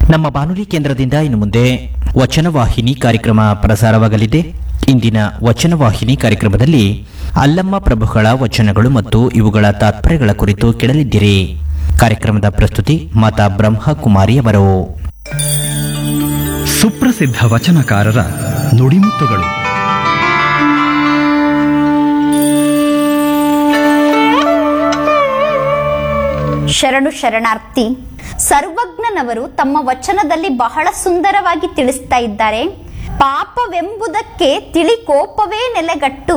ನಮ್ಮ ಬಾನುಲಿ ಕೇಂದ್ರದಿಂದ ಇನ್ನು ಮುಂದೆ ವಚನವಾಹಿನಿ ಕಾರ್ಯಕ್ರಮ ಪ್ರಸಾರವಾಗಲಿದೆ ಇಂದಿನ ವಚನವಾಹಿನಿ ಕಾರ್ಯಕ್ರಮದಲ್ಲಿ ಅಲ್ಲಮ್ಮ ಪ್ರಭುಗಳ ವಚನಗಳು ಮತ್ತು ಇವುಗಳ ತಾತ್ಪರ್ಯಗಳ ಕುರಿತು ಕೇಳಲಿದ್ದೀರಿ ಕಾರ್ಯಕ್ರಮದ ಪ್ರಸ್ತುತಿ ಮಾತಾ ಬ್ರಹ್ಮಕುಮಾರಿಯವರು ಸುಪ್ರಸಿದ್ಧ ವಚನಕಾರರ ನುಡಿಮುತ್ತುಗಳು ಶರಣು ಶರಣಾರ್ಥಿ ಸರ್ವಜ್ಞನವರು ತಮ್ಮ ವಚನದಲ್ಲಿ ಬಹಳ ಸುಂದರವಾಗಿ ತಿಳಿಸ್ತಾ ಇದ್ದಾರೆ ಪಾಪವೆಂಬುದಕ್ಕೆ ತಿಳಿ ಕೋಪವೇ ನೆಲೆಗಟ್ಟು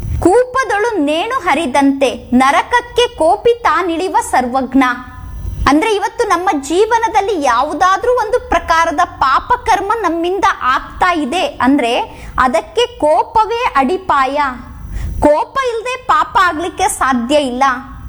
ಕೂಪದೊಳು ನೇಣು ಹರಿದಂತೆ ನರಕಕ್ಕೆ ಕೋಪಿ ತಾನಿಳಿವ ಸರ್ವಜ್ಞ ಅಂದ್ರೆ ಇವತ್ತು ನಮ್ಮ ಜೀವನದಲ್ಲಿ ಯಾವುದಾದ್ರೂ ಒಂದು ಪ್ರಕಾರದ ಪಾಪಕರ್ಮ ನಮ್ಮಿಂದ ಆಗ್ತಾ ಇದೆ ಅಂದ್ರೆ ಅದಕ್ಕೆ ಕೋಪವೇ ಅಡಿಪಾಯ ಕೋಪ ಇಲ್ಲದೆ ಪಾಪ ಆಗ್ಲಿಕ್ಕೆ ಸಾಧ್ಯ ಇಲ್ಲ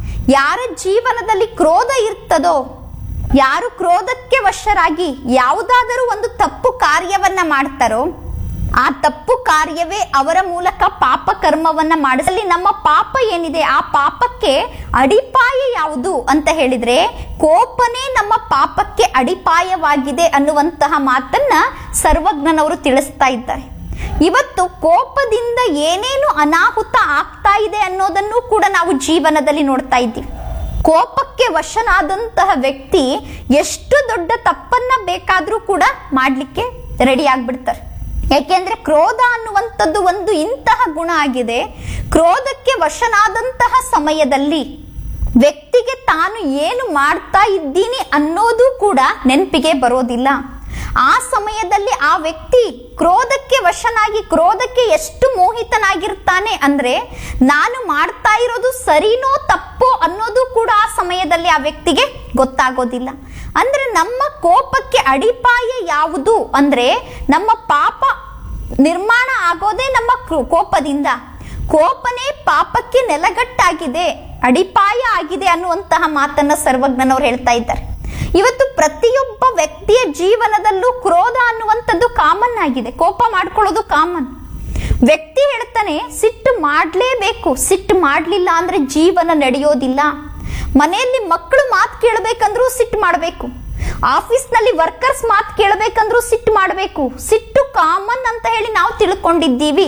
ಯಾರ ಜೀವನದಲ್ಲಿ ಕ್ರೋಧ ಇರ್ತದೋ ಯಾರು ಕ್ರೋಧಕ್ಕೆ ವಶರಾಗಿ ಯಾವುದಾದರೂ ಒಂದು ತಪ್ಪು ಕಾರ್ಯವನ್ನ ಮಾಡ್ತಾರೋ ಆ ತಪ್ಪು ಕಾರ್ಯವೇ ಅವರ ಮೂಲಕ ಪಾಪ ಕರ್ಮವನ್ನ ಮಾಡಿಸಲಿ ನಮ್ಮ ಪಾಪ ಏನಿದೆ ಆ ಪಾಪಕ್ಕೆ ಅಡಿಪಾಯ ಯಾವುದು ಅಂತ ಹೇಳಿದ್ರೆ ಕೋಪನೇ ನಮ್ಮ ಪಾಪಕ್ಕೆ ಅಡಿಪಾಯವಾಗಿದೆ ಅನ್ನುವಂತಹ ಮಾತನ್ನ ಸರ್ವಜ್ಞನವರು ತಿಳಿಸ್ತಾ ಇದ್ದಾರೆ ಇವತ್ತು ಕೋಪದಿಂದ ಏನೇನು ಅನಾಹುತ ಆಗ್ತಾ ಇದೆ ಅನ್ನೋದನ್ನು ಕೂಡ ನಾವು ಜೀವನದಲ್ಲಿ ನೋಡ್ತಾ ಇದ್ದೀವಿ ಕೋಪಕ್ಕೆ ವಶನಾದಂತಹ ವ್ಯಕ್ತಿ ಎಷ್ಟು ದೊಡ್ಡ ತಪ್ಪನ್ನ ಬೇಕಾದ್ರೂ ಕೂಡ ಮಾಡ್ಲಿಕ್ಕೆ ರೆಡಿ ಆಗ್ಬಿಡ್ತಾರೆ ಯಾಕೆಂದ್ರೆ ಕ್ರೋಧ ಅನ್ನುವಂಥದ್ದು ಒಂದು ಇಂತಹ ಗುಣ ಆಗಿದೆ ಕ್ರೋಧಕ್ಕೆ ವಶನಾದಂತಹ ಸಮಯದಲ್ಲಿ ವ್ಯಕ್ತಿಗೆ ತಾನು ಏನು ಮಾಡ್ತಾ ಇದ್ದೀನಿ ಅನ್ನೋದು ಕೂಡ ನೆನಪಿಗೆ ಬರೋದಿಲ್ಲ ಆ ಸಮಯದಲ್ಲಿ ಆ ವ್ಯಕ್ತಿ ಕ್ರೋಧಕ್ಕೆ ವಶನಾಗಿ ಕ್ರೋಧಕ್ಕೆ ಎಷ್ಟು ಮೋಹಿತನಾಗಿರ್ತಾನೆ ಅಂದ್ರೆ ನಾನು ಮಾಡ್ತಾ ಇರೋದು ಸರಿನೋ ತಪ್ಪೋ ಅನ್ನೋದು ಕೂಡ ಆ ಸಮಯದಲ್ಲಿ ಆ ವ್ಯಕ್ತಿಗೆ ಗೊತ್ತಾಗೋದಿಲ್ಲ ಅಂದ್ರೆ ನಮ್ಮ ಕೋಪಕ್ಕೆ ಅಡಿಪಾಯ ಯಾವುದು ಅಂದ್ರೆ ನಮ್ಮ ಪಾಪ ನಿರ್ಮಾಣ ಆಗೋದೇ ನಮ್ಮ ಕ್ರೋ- ಕೋಪದಿಂದ ಕೋಪನೇ ಪಾಪಕ್ಕೆ ನೆಲಗಟ್ಟಾಗಿದೆ ಅಡಿಪಾಯ ಆಗಿದೆ ಅನ್ನುವಂತಹ ಮಾತನ್ನ ಸರ್ವಜ್ಞನವ್ರು ಹೇಳ್ತಾ ಇದ್ದಾರೆ ಇವತ್ತು ಪ್ರತಿಯೊಬ್ಬ ವ್ಯಕ್ತಿಯ ಜೀವನದಲ್ಲೂ ಕ್ರೋಧ ಅನ್ನುವಂಥದ್ದು ಕಾಮನ್ ಆಗಿದೆ ಕೋಪ ಮಾಡ್ಕೊಳ್ಳೋದು ಕಾಮನ್ ವ್ಯಕ್ತಿ ಹೇಳ್ತಾನೆ ಸಿಟ್ಟು ಮಾಡ್ಲೇಬೇಕು ಸಿಟ್ಟು ಮಾಡ್ಲಿಲ್ಲ ಅಂದ್ರೆ ಜೀವನ ನಡೆಯೋದಿಲ್ಲ ಮನೆಯಲ್ಲಿ ಮಕ್ಕಳು ಮಾತು ಕೇಳಬೇಕಂದ್ರೂ ಸಿಟ್ಟು ಮಾಡಬೇಕು ಆಫೀಸ್ನಲ್ಲಿ ವರ್ಕರ್ಸ್ ಮಾತು ಕೇಳಬೇಕಂದ್ರೂ ಸಿಟ್ಟು ಮಾಡಬೇಕು ಸಿಟ್ಟು ಕಾಮನ್ ಅಂತ ಹೇಳಿ ನಾವು ತಿಳ್ಕೊಂಡಿದ್ದೀವಿ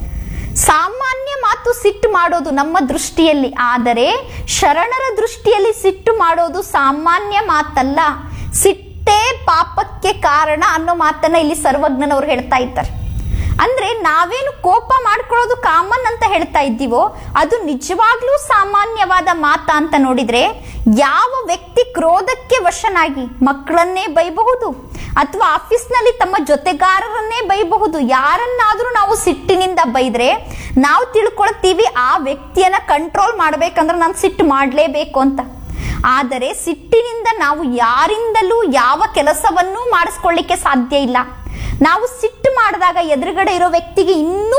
ಸಾಮಾನ್ಯ ಮಾತು ಸಿಟ್ಟು ಮಾಡೋದು ನಮ್ಮ ದೃಷ್ಟಿಯಲ್ಲಿ ಆದರೆ ಶರಣರ ದೃಷ್ಟಿಯಲ್ಲಿ ಸಿಟ್ಟು ಮಾಡೋದು ಸಾಮಾನ್ಯ ಮಾತಲ್ಲ ಸಿಟ್ಟೇ ಪಾಪಕ್ಕೆ ಕಾರಣ ಅನ್ನೋ ಮಾತನ್ನ ಇಲ್ಲಿ ಸರ್ವಜ್ಞನವರು ಹೇಳ್ತಾ ಇದ್ದಾರೆ ಅಂದ್ರೆ ನಾವೇನು ಕೋಪ ಮಾಡ್ಕೊಳ್ಳೋದು ಕಾಮನ್ ಅಂತ ಹೇಳ್ತಾ ಇದ್ದೀವೋ ಅದು ನಿಜವಾಗ್ಲೂ ಸಾಮಾನ್ಯವಾದ ಮಾತ ಅಂತ ನೋಡಿದ್ರೆ ಯಾವ ವ್ಯಕ್ತಿ ಕ್ರೋಧಕ್ಕೆ ವಶನಾಗಿ ಮಕ್ಕಳನ್ನೇ ಬೈಬಹುದು ಅಥವಾ ಆಫೀಸ್ನಲ್ಲಿ ತಮ್ಮ ಜೊತೆಗಾರರನ್ನೇ ಬೈಬಹುದು ಯಾರನ್ನಾದ್ರೂ ನಾವು ಸಿಟ್ಟಿನಿಂದ ಬೈದ್ರೆ ನಾವು ತಿಳ್ಕೊಳ್ತೀವಿ ಆ ವ್ಯಕ್ತಿಯನ್ನ ಕಂಟ್ರೋಲ್ ಮಾಡ್ಬೇಕಂದ್ರೆ ನಾನು ಸಿಟ್ಟು ಮಾಡಲೇಬೇಕು ಅಂತ ಆದರೆ ಸಿಟ್ಟಿನಿಂದ ನಾವು ಯಾರಿಂದಲೂ ಯಾವ ಕೆಲಸವನ್ನೂ ಮಾಡಿಸ್ಕೊಳ್ಳಿಕ್ಕೆ ಸಾಧ್ಯ ಇಲ್ಲ ನಾವು ಸಿಟ್ಟು ಮಾಡಿದಾಗ ಎದುರುಗಡೆ ಇರೋ ವ್ಯಕ್ತಿಗೆ ಇನ್ನೂ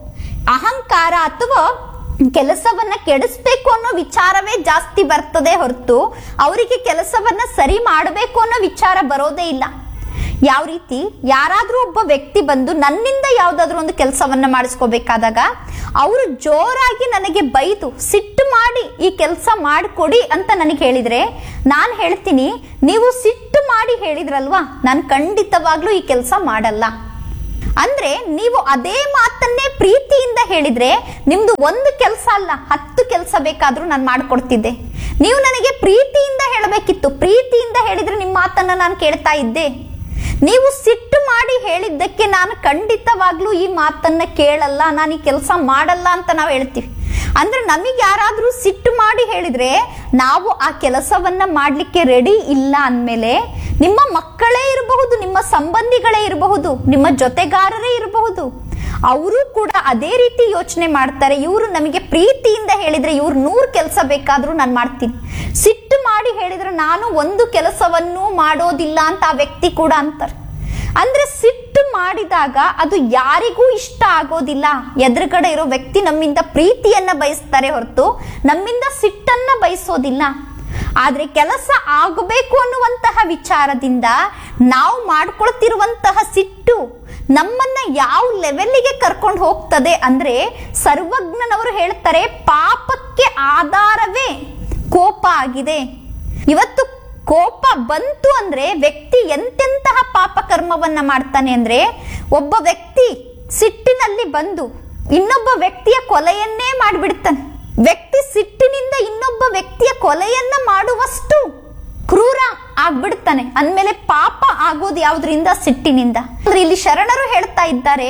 ಅಹಂಕಾರ ಅಥವಾ ಕೆಲಸವನ್ನ ಕೆಡಿಸ್ಬೇಕು ಅನ್ನೋ ವಿಚಾರವೇ ಜಾಸ್ತಿ ಬರ್ತದೆ ಹೊರತು ಅವರಿಗೆ ಕೆಲಸವನ್ನ ಸರಿ ಮಾಡಬೇಕು ಅನ್ನೋ ವಿಚಾರ ಬರೋದೇ ಇಲ್ಲ ಯಾವ ರೀತಿ ಯಾರಾದ್ರೂ ಒಬ್ಬ ವ್ಯಕ್ತಿ ಬಂದು ನನ್ನಿಂದ ಯಾವ್ದಾದ್ರು ಒಂದು ಕೆಲಸವನ್ನ ಮಾಡಿಸ್ಕೋಬೇಕಾದಾಗ ಅವರು ಜೋರಾಗಿ ನನಗೆ ಬೈದು ಸಿಟ್ಟು ಮಾಡಿ ಈ ಕೆಲಸ ಮಾಡಿಕೊಡಿ ಅಂತ ನನಗೆ ಹೇಳಿದ್ರೆ ನಾನು ಹೇಳ್ತೀನಿ ನೀವು ಸಿಟ್ಟು ಮಾಡಿ ಹೇಳಿದ್ರಲ್ವಾ ನಾನು ಖಂಡಿತವಾಗ್ಲೂ ಈ ಕೆಲಸ ಮಾಡಲ್ಲ ಅಂದ್ರೆ ನೀವು ಅದೇ ಮಾತನ್ನೇ ಪ್ರೀತಿಯಿಂದ ಹೇಳಿದ್ರೆ ನಿಮ್ದು ಒಂದು ಕೆಲಸ ಅಲ್ಲ ಹತ್ತು ಕೆಲಸ ಬೇಕಾದ್ರೂ ನಾನು ಮಾಡ್ಕೊಡ್ತಿದ್ದೆ ನೀವು ನನಗೆ ಪ್ರೀತಿಯಿಂದ ಹೇಳಬೇಕಿತ್ತು ಪ್ರೀತಿಯಿಂದ ಹೇಳಿದ್ರೆ ನಿಮ್ಮ ಮಾತನ್ನ ನಾನು ಕೇಳ್ತಾ ಇದ್ದೆ ನೀವು ಸಿಟ್ಟು ಮಾಡಿ ಹೇಳಿದ್ದಕ್ಕೆ ನಾನು ಖಂಡಿತವಾಗ್ಲೂ ಈ ಮಾತನ್ನ ಕೇಳಲ್ಲ ನಾನು ಈ ಕೆಲಸ ಮಾಡಲ್ಲ ಅಂತ ನಾವು ಹೇಳ್ತೀವಿ ಅಂದ್ರೆ ನಮಗೆ ಯಾರಾದ್ರೂ ಸಿಟ್ಟು ಮಾಡಿ ಹೇಳಿದ್ರೆ ನಾವು ಆ ಕೆಲಸವನ್ನ ಮಾಡ್ಲಿಕ್ಕೆ ರೆಡಿ ಇಲ್ಲ ಅಂದ್ಮೇಲೆ ನಿಮ್ಮ ಮಕ್ಕಳೇ ಇರಬಹುದು ನಿಮ್ಮ ಸಂಬಂಧಿಗಳೇ ಇರಬಹುದು ನಿಮ್ಮ ಜೊತೆಗಾರರೇ ಇರಬಹುದು ಅವರು ಕೂಡ ಅದೇ ರೀತಿ ಯೋಚನೆ ಮಾಡ್ತಾರೆ ಇವರು ನಮಗೆ ಪ್ರೀತಿಯಿಂದ ಹೇಳಿದ್ರೆ ಇವ್ರು ನೂರು ಕೆಲಸ ಬೇಕಾದ್ರೂ ನಾನು ಮಾಡ್ತೀನಿ ಸಿಟ್ಟು ಮಾಡಿ ಹೇಳಿದ್ರೆ ನಾನು ಒಂದು ಕೆಲಸವನ್ನೂ ಮಾಡೋದಿಲ್ಲ ಅಂತ ಆ ವ್ಯಕ್ತಿ ಕೂಡ ಅಂತಾರೆ ಅಂದ್ರೆ ಸಿಟ್ಟು ಮಾಡಿದಾಗ ಅದು ಯಾರಿಗೂ ಇಷ್ಟ ಆಗೋದಿಲ್ಲ ಎದುರುಗಡೆ ಇರೋ ವ್ಯಕ್ತಿ ನಮ್ಮಿಂದ ಪ್ರೀತಿಯನ್ನ ಬಯಸ್ತಾರೆ ಹೊರತು ನಮ್ಮಿಂದ ಸಿಟ್ಟನ್ನ ಬಯಸೋದಿಲ್ಲ ಆದ್ರೆ ಕೆಲಸ ಆಗಬೇಕು ಅನ್ನುವಂತಹ ವಿಚಾರದಿಂದ ನಾವು ಮಾಡ್ಕೊಳ್ತಿರುವಂತಹ ಸಿಟ್ಟು ನಮ್ಮನ್ನ ಯಾವ ಲೆವೆಲ್ಗೆ ಕರ್ಕೊಂಡು ಹೋಗ್ತದೆ ಅಂದ್ರೆ ಸರ್ವಜ್ಞನವರು ಹೇಳ್ತಾರೆ ಪಾಪಕ್ಕೆ ಆಧಾರವೇ ಕೋಪ ಆಗಿದೆ ಇವತ್ತು ಕೋಪ ಬಂತು ಅಂದ್ರೆ ವ್ಯಕ್ತಿ ಎಂತೆಂತಹ ಪಾಪ ಕರ್ಮವನ್ನ ಮಾಡ್ತಾನೆ ಅಂದ್ರೆ ಒಬ್ಬ ವ್ಯಕ್ತಿ ಸಿಟ್ಟಿನಲ್ಲಿ ಬಂದು ಇನ್ನೊಬ್ಬ ವ್ಯಕ್ತಿಯ ಕೊಲೆಯನ್ನೇ ಮಾಡಿಬಿಡ್ತಾನೆ ವ್ಯಕ್ತಿ ಸಿಟ್ಟಿನಿಂದ ಇನ್ನೊಬ್ಬ ವ್ಯಕ್ತಿಯ ಕೊಲೆಯನ್ನ ಮಾಡುವಷ್ಟು ಕ್ರೂರ ಆಗ್ಬಿಡ್ತಾನೆ ಅಂದ್ಮೇಲೆ ಪಾಪ ಆಗೋದು ಯಾವ್ದ್ರಿಂದ ಸಿಟ್ಟಿನಿಂದ ಅಂದ್ರೆ ಇಲ್ಲಿ ಶರಣರು ಹೇಳ್ತಾ ಇದ್ದಾರೆ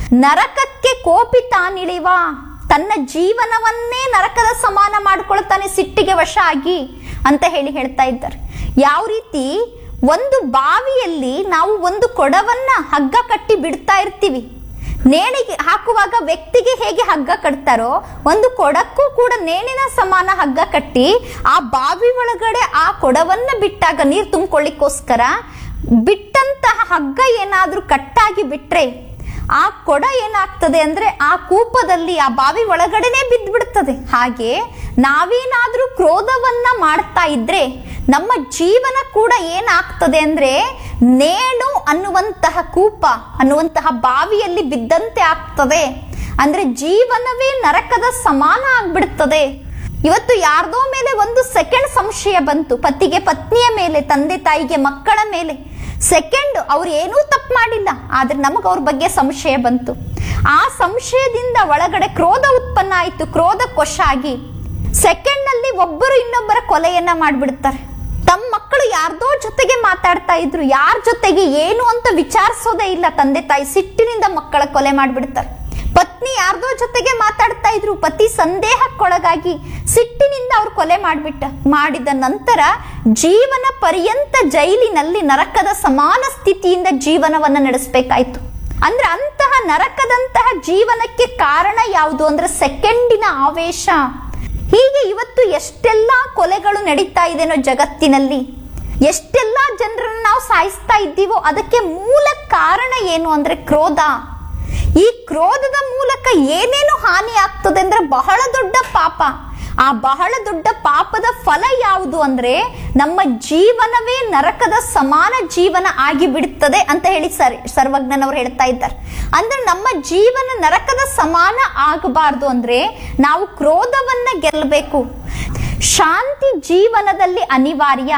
ನರಕಕ್ಕೆ ಕೋಪಿ ತಾನಿಳಿವ ತನ್ನ ಜೀವನವನ್ನೇ ನರಕದ ಸಮಾನ ಮಾಡ್ಕೊಳ್ತಾನೆ ಸಿಟ್ಟಿಗೆ ವಶ ಆಗಿ ಅಂತ ಹೇಳಿ ಹೇಳ್ತಾ ಇದ್ದಾರೆ ಯಾವ ರೀತಿ ಒಂದು ಬಾವಿಯಲ್ಲಿ ನಾವು ಒಂದು ಕೊಡವನ್ನ ಹಗ್ಗ ಕಟ್ಟಿ ಬಿಡ್ತಾ ಇರ್ತೀವಿ ನೇಣಿಗೆ ಹಾಕುವಾಗ ವ್ಯಕ್ತಿಗೆ ಹೇಗೆ ಹಗ್ಗ ಕಟ್ತಾರೋ ಒಂದು ಕೊಡಕ್ಕೂ ಕೂಡ ನೇಣಿನ ಸಮಾನ ಹಗ್ಗ ಕಟ್ಟಿ ಆ ಬಾವಿ ಒಳಗಡೆ ಆ ಕೊಡವನ್ನ ಬಿಟ್ಟಾಗ ನೀರು ತುಂಬಿಕೊಳ್ಳಿಕ್ಕೋಸ್ಕರ ಬಿಟ್ಟಂತಹ ಹಗ್ಗ ಏನಾದ್ರೂ ಕಟ್ಟಾಗಿ ಬಿಟ್ರೆ ಆ ಕೊಡ ಏನಾಗ್ತದೆ ಅಂದ್ರೆ ಆ ಕೂಪದಲ್ಲಿ ಆ ಬಾವಿ ಒಳಗಡೆನೆ ಬಿದ್ದ್ಬಿಡ್ತದೆ ಹಾಗೆ ನಾವೇನಾದ್ರೂ ಕ್ರೋಧವನ್ನ ಮಾಡ್ತಾ ಇದ್ರೆ ನಮ್ಮ ಜೀವನ ಕೂಡ ಏನಾಗ್ತದೆ ಅಂದ್ರೆ ನೇಣು ಅನ್ನುವಂತಹ ಕೂಪ ಅನ್ನುವಂತಹ ಬಾವಿಯಲ್ಲಿ ಬಿದ್ದಂತೆ ಆಗ್ತದೆ ಅಂದ್ರೆ ಜೀವನವೇ ನರಕದ ಸಮಾನ ಆಗ್ಬಿಡ್ತದೆ ಇವತ್ತು ಯಾರ್ದೋ ಮೇಲೆ ಒಂದು ಸೆಕೆಂಡ್ ಸಂಶಯ ಬಂತು ಪತಿಗೆ ಪತ್ನಿಯ ಮೇಲೆ ತಂದೆ ತಾಯಿಗೆ ಮಕ್ಕಳ ಮೇಲೆ ಸೆಕೆಂಡ್ ಅವ್ರು ಏನೂ ತಪ್ಪು ಮಾಡಿಲ್ಲ ಆದ್ರೆ ನಮಗೆ ಅವ್ರ ಬಗ್ಗೆ ಸಂಶಯ ಬಂತು ಆ ಸಂಶಯದಿಂದ ಒಳಗಡೆ ಕ್ರೋಧ ಉತ್ಪನ್ನ ಆಯ್ತು ಕ್ರೋಧ ಕೊಶ ಆಗಿ ಸೆಕೆಂಡ್ ನಲ್ಲಿ ಒಬ್ಬರು ಇನ್ನೊಬ್ಬರ ಕೊಲೆಯನ್ನ ಮಾಡ್ಬಿಡ್ತಾರೆ ತಮ್ಮ ಮಕ್ಕಳು ಯಾರ್ದೋ ಜೊತೆಗೆ ಮಾತಾಡ್ತಾ ಇದ್ರು ಯಾರ ಜೊತೆಗೆ ಏನು ಅಂತ ವಿಚಾರಿಸೋದೇ ಇಲ್ಲ ತಂದೆ ತಾಯಿ ಸಿಟ್ಟಿನಿಂದ ಮಕ್ಕಳ ಕೊಲೆ ಮಾಡ್ಬಿಡ್ತಾರೆ ಪತ್ನಿ ಯಾರ್ದೋ ಜೊತೆಗೆ ಮಾತಾಡ್ತಾ ಇದ್ರು ಪತಿ ಸಂದೇಹಕ್ಕೊಳಗಾಗಿ ಸಿಟ್ಟಿನಿಂದ ಅವ್ರು ಕೊಲೆ ಮಾಡ್ಬಿಟ್ಟ ಮಾಡಿದ ನಂತರ ಜೀವನ ಪರ್ಯಂತ ಜೈಲಿನಲ್ಲಿ ನರಕದ ಸಮಾನ ಸ್ಥಿತಿಯಿಂದ ಜೀವನವನ್ನ ನಡೆಸಬೇಕಾಯ್ತು ಅಂದ್ರೆ ಅಂತಹ ನರಕದಂತಹ ಜೀವನಕ್ಕೆ ಕಾರಣ ಯಾವುದು ಅಂದ್ರೆ ಸೆಕೆಂಡಿನ ಆವೇಶ ಹೀಗೆ ಇವತ್ತು ಎಷ್ಟೆಲ್ಲಾ ಕೊಲೆಗಳು ನಡೀತಾ ಇದೆನೋ ಜಗತ್ತಿನಲ್ಲಿ ಎಷ್ಟೆಲ್ಲಾ ಜನರನ್ನ ನಾವು ಸಾಯಿಸ್ತಾ ಇದ್ದೀವೋ ಅದಕ್ಕೆ ಮೂಲ ಕಾರಣ ಏನು ಅಂದ್ರೆ ಕ್ರೋಧ ಈ ಕ್ರೋಧದ ಮೂಲಕ ಏನೇನು ಹಾನಿ ಆಗ್ತದೆ ಅಂದ್ರೆ ಬಹಳ ದೊಡ್ಡ ಪಾಪ ಆ ಬಹಳ ದೊಡ್ಡ ಪಾಪದ ಫಲ ಯಾವುದು ಅಂದ್ರೆ ನಮ್ಮ ಜೀವನವೇ ನರಕದ ಸಮಾನ ಜೀವನ ಆಗಿ ಬಿಡುತ್ತದೆ ಅಂತ ಹೇಳಿ ಸರ್ ಸರ್ವಜ್ಞನವರು ಹೇಳ್ತಾ ಇದ್ದಾರೆ ಅಂದ್ರೆ ನಮ್ಮ ಜೀವನ ನರಕದ ಸಮಾನ ಆಗಬಾರ್ದು ಅಂದ್ರೆ ನಾವು ಕ್ರೋಧವನ್ನ ಗೆಲ್ಲಬೇಕು ಶಾಂತಿ ಜೀವನದಲ್ಲಿ ಅನಿವಾರ್ಯ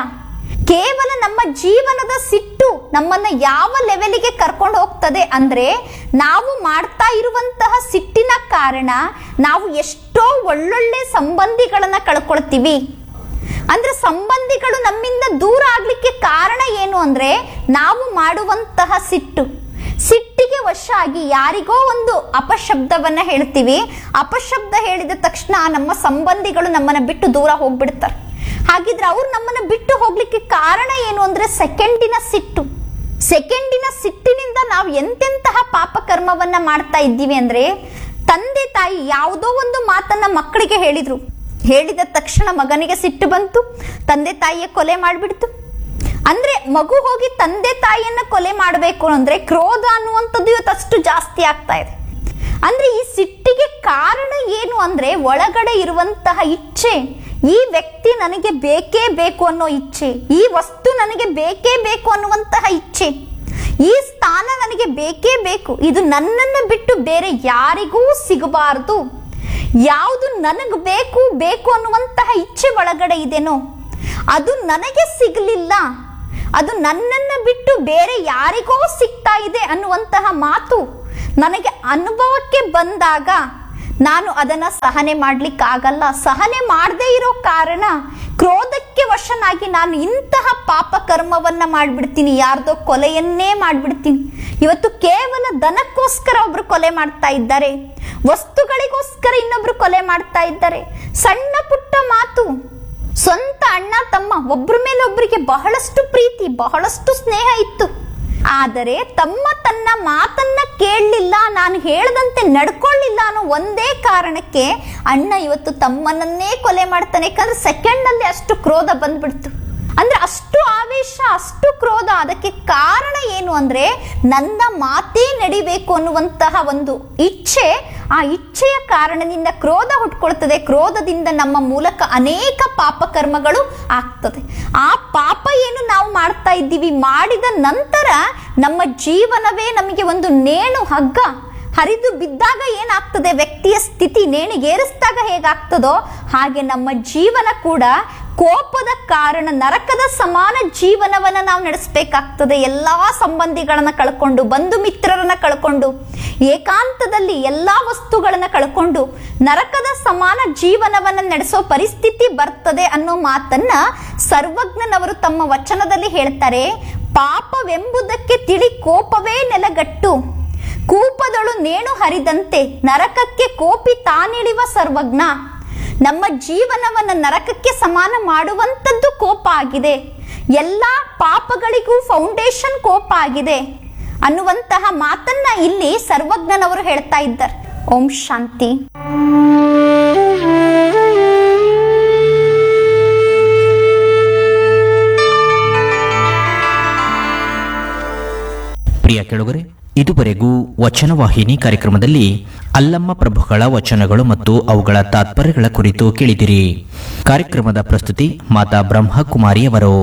ಕೇವಲ ನಮ್ಮ ಜೀವನದ ಸಿಟ್ಟು ನಮ್ಮನ್ನ ಯಾವ ಲೆವೆಲಿಗೆ ಕರ್ಕೊಂಡು ಹೋಗ್ತದೆ ಅಂದ್ರೆ ನಾವು ಮಾಡ್ತಾ ಇರುವಂತಹ ಸಿಟ್ಟಿನ ಕಾರಣ ನಾವು ಎಷ್ಟೋ ಒಳ್ಳೊಳ್ಳೆ ಸಂಬಂಧಿಗಳನ್ನ ಕಳ್ಕೊಳ್ತೀವಿ ಅಂದ್ರೆ ಸಂಬಂಧಿಗಳು ನಮ್ಮಿಂದ ದೂರ ಆಗ್ಲಿಕ್ಕೆ ಕಾರಣ ಏನು ಅಂದ್ರೆ ನಾವು ಮಾಡುವಂತಹ ಸಿಟ್ಟು ಸಿಟ್ಟಿಗೆ ವಶ ಆಗಿ ಯಾರಿಗೋ ಒಂದು ಅಪಶಬ್ದವನ್ನ ಹೇಳ್ತೀವಿ ಅಪಶಬ್ದ ಹೇಳಿದ ತಕ್ಷಣ ನಮ್ಮ ಸಂಬಂಧಿಗಳು ನಮ್ಮನ್ನ ಬಿಟ್ಟು ದೂರ ಹೋಗ್ಬಿಡ್ತಾರೆ ಹಾಗಿದ್ರೆ ಅವ್ರು ನಮ್ಮನ್ನ ಬಿಟ್ಟು ಹೋಗ್ಲಿಕ್ಕೆ ಕಾರಣ ಏನು ಅಂದ್ರೆ ಸೆಕೆಂಡಿನ ಸಿಟ್ಟು ಸೆಕೆಂಡಿನ ಸಿಟ್ಟಿನಿಂದ ನಾವು ಎಂತೆಂತಹ ಪಾಪ ಕರ್ಮವನ್ನ ಮಾಡ್ತಾ ಇದ್ದೀವಿ ಅಂದ್ರೆ ತಂದೆ ತಾಯಿ ಯಾವುದೋ ಒಂದು ಮಾತನ್ನ ಮಕ್ಕಳಿಗೆ ಹೇಳಿದ್ರು ಹೇಳಿದ ತಕ್ಷಣ ಮಗನಿಗೆ ಸಿಟ್ಟು ಬಂತು ತಂದೆ ತಾಯಿಯ ಕೊಲೆ ಮಾಡ್ಬಿಡ್ತು ಅಂದ್ರೆ ಮಗು ಹೋಗಿ ತಂದೆ ತಾಯಿಯನ್ನ ಕೊಲೆ ಮಾಡಬೇಕು ಅಂದ್ರೆ ಕ್ರೋಧ ಅನ್ನುವಂಥದ್ದು ಇವತ್ತಷ್ಟು ಜಾಸ್ತಿ ಆಗ್ತಾ ಇದೆ ಅಂದ್ರೆ ಈ ಸಿಟ್ಟಿಗೆ ಕಾರಣ ಏನು ಅಂದ್ರೆ ಒಳಗಡೆ ಇರುವಂತಹ ಇಚ್ಛೆ ಈ ವ್ಯಕ್ತಿ ನನಗೆ ಬೇಕೇ ಬೇಕು ಅನ್ನೋ ಇಚ್ಛೆ ಈ ವಸ್ತು ನನಗೆ ಬೇಕೇ ಬೇಕು ಅನ್ನುವಂತಹ ಇಚ್ಛೆ ಈ ಸ್ಥಾನ ನನಗೆ ಬೇಕೇ ಬೇಕು ಇದು ನನ್ನನ್ನು ಬಿಟ್ಟು ಬೇರೆ ಯಾರಿಗೂ ಸಿಗಬಾರದು ಯಾವುದು ನನಗೆ ಬೇಕು ಬೇಕು ಅನ್ನುವಂತಹ ಇಚ್ಛೆ ಒಳಗಡೆ ಇದೆನೋ ಅದು ನನಗೆ ಸಿಗಲಿಲ್ಲ ಅದು ನನ್ನನ್ನು ಬಿಟ್ಟು ಬೇರೆ ಯಾರಿಗೋ ಸಿಗ್ತಾ ಇದೆ ಅನ್ನುವಂತಹ ಮಾತು ನನಗೆ ಅನುಭವಕ್ಕೆ ಬಂದಾಗ ನಾನು ಅದನ್ನ ಸಹನೆ ಮಾಡ್ಲಿಕ್ಕಾಗಲ್ಲ ಸಹನೆ ಮಾಡದೇ ಇರೋ ಕಾರಣ ಕ್ರೋಧಕ್ಕೆ ವಶನಾಗಿ ನಾನು ಇಂತಹ ಪಾಪ ಕರ್ಮವನ್ನ ಮಾಡ್ಬಿಡ್ತೀನಿ ಯಾರ್ದೋ ಕೊಲೆಯನ್ನೇ ಮಾಡ್ಬಿಡ್ತೀನಿ ಇವತ್ತು ಕೇವಲ ದನಕ್ಕೋಸ್ಕರ ಒಬ್ರು ಕೊಲೆ ಮಾಡ್ತಾ ಇದ್ದಾರೆ ವಸ್ತುಗಳಿಗೋಸ್ಕರ ಇನ್ನೊಬ್ರು ಕೊಲೆ ಮಾಡ್ತಾ ಇದ್ದಾರೆ ಸಣ್ಣ ಪುಟ್ಟ ಮಾತು ಸ್ವಂತ ಅಣ್ಣ ತಮ್ಮ ಒಬ್ರ ಮೇಲೆ ಒಬ್ರಿಗೆ ಬಹಳಷ್ಟು ಪ್ರೀತಿ ಬಹಳಷ್ಟು ಸ್ನೇಹ ಇತ್ತು ಆದರೆ ತಮ್ಮ ತನ್ನ ಮಾತನ್ನ ಕೇಳಲಿಲ್ಲ ನಾನು ಹೇಳ್ದಂತೆ ನಡ್ಕೊಳ್ಳಿಲ್ಲ ಅನ್ನೋ ಒಂದೇ ಕಾರಣಕ್ಕೆ ಅಣ್ಣ ಇವತ್ತು ತಮ್ಮನನ್ನೇ ಕೊಲೆ ಮಾಡ್ತಾನೆ ಯಾಕಂದ್ರೆ ಸೆಕೆಂಡ್ ನಲ್ಲಿ ಅಷ್ಟು ಕ್ರೋಧ ಬಂದ್ಬಿಡ್ತು ಅಂದ್ರೆ ಅಷ್ಟು ಆವೇಶ ಅಷ್ಟು ಕ್ರೋಧ ಅದಕ್ಕೆ ಕಾರಣ ಏನು ಅಂದ್ರೆ ನನ್ನ ಮಾತೇ ನಡಿಬೇಕು ಅನ್ನುವಂತಹ ಒಂದು ಇಚ್ಛೆ ಆ ಇಚ್ಛೆಯ ಕಾರಣದಿಂದ ಕ್ರೋಧ ಹುಟ್ಕೊಳ್ತದೆ ಕ್ರೋಧದಿಂದ ನಮ್ಮ ಮೂಲಕ ಅನೇಕ ಪಾಪ ಕರ್ಮಗಳು ಆಗ್ತದೆ ಆ ಪಾಪ ಏನು ನಾವು ಮಾಡ್ತಾ ಇದ್ದೀವಿ ಮಾಡಿದ ನಂತರ ನಮ್ಮ ಜೀವನವೇ ನಮಗೆ ಒಂದು ನೇಣು ಹಗ್ಗ ಹರಿದು ಬಿದ್ದಾಗ ಏನಾಗ್ತದೆ ವ್ಯಕ್ತಿಯ ಸ್ಥಿತಿ ನೇಣಿಗೇರಿಸಿದಾಗ ಹೇಗಾಗ್ತದೋ ಹಾಗೆ ನಮ್ಮ ಜೀವನ ಕೂಡ ಕೋಪದ ಕಾರಣ ನರಕದ ಸಮಾನ ಜೀವನವನ್ನ ನಾವು ನಡೆಸಬೇಕಾಗ್ತದೆ ಎಲ್ಲಾ ಸಂಬಂಧಿಗಳನ್ನ ಕಳ್ಕೊಂಡು ಬಂಧು ಮಿತ್ರರನ್ನ ಕಳ್ಕೊಂಡು ಏಕಾಂತದಲ್ಲಿ ಎಲ್ಲಾ ವಸ್ತುಗಳನ್ನ ಕಳ್ಕೊಂಡು ನರಕದ ಸಮಾನ ಜೀವನವನ್ನ ನಡೆಸೋ ಪರಿಸ್ಥಿತಿ ಬರ್ತದೆ ಅನ್ನೋ ಮಾತನ್ನ ಸರ್ವಜ್ಞನವರು ತಮ್ಮ ವಚನದಲ್ಲಿ ಹೇಳ್ತಾರೆ ಪಾಪವೆಂಬುದಕ್ಕೆ ತಿಳಿ ಕೋಪವೇ ನೆಲಗಟ್ಟು ಕೂಪದಳು ನೇಣು ಹರಿದಂತೆ ನರಕಕ್ಕೆ ಕೋಪಿ ತಾನಿಳಿವ ಸರ್ವಜ್ಞ ನಮ್ಮ ಜೀವನವನ್ನ ನರಕಕ್ಕೆ ಸಮಾನ ಮಾಡುವಂತದ್ದು ಕೋಪ ಆಗಿದೆ ಎಲ್ಲ ಪಾಪಗಳಿಗೂ ಫೌಂಡೇಶನ್ ಕೋಪ ಆಗಿದೆ ಅನ್ನುವಂತಹ ಮಾತನ್ನ ಇಲ್ಲಿ ಸರ್ವಜ್ಞನವರು ಹೇಳ್ತಾ ಇದ್ದಾರೆ ಓಂ ಶಾಂತಿ ಪ್ರಿಯ ಕೆಳಗರೆ ಇದುವರೆಗೂ ವಚನವಾಹಿನಿ ಕಾರ್ಯಕ್ರಮದಲ್ಲಿ ಅಲ್ಲಮ್ಮ ಪ್ರಭುಗಳ ವಚನಗಳು ಮತ್ತು ಅವುಗಳ ತಾತ್ಪರ್ಯಗಳ ಕುರಿತು ಕೇಳಿದಿರಿ ಕಾರ್ಯಕ್ರಮದ ಪ್ರಸ್ತುತಿ ಮಾತಾ ಬ್ರಹ್ಮಕುಮಾರಿಯವರು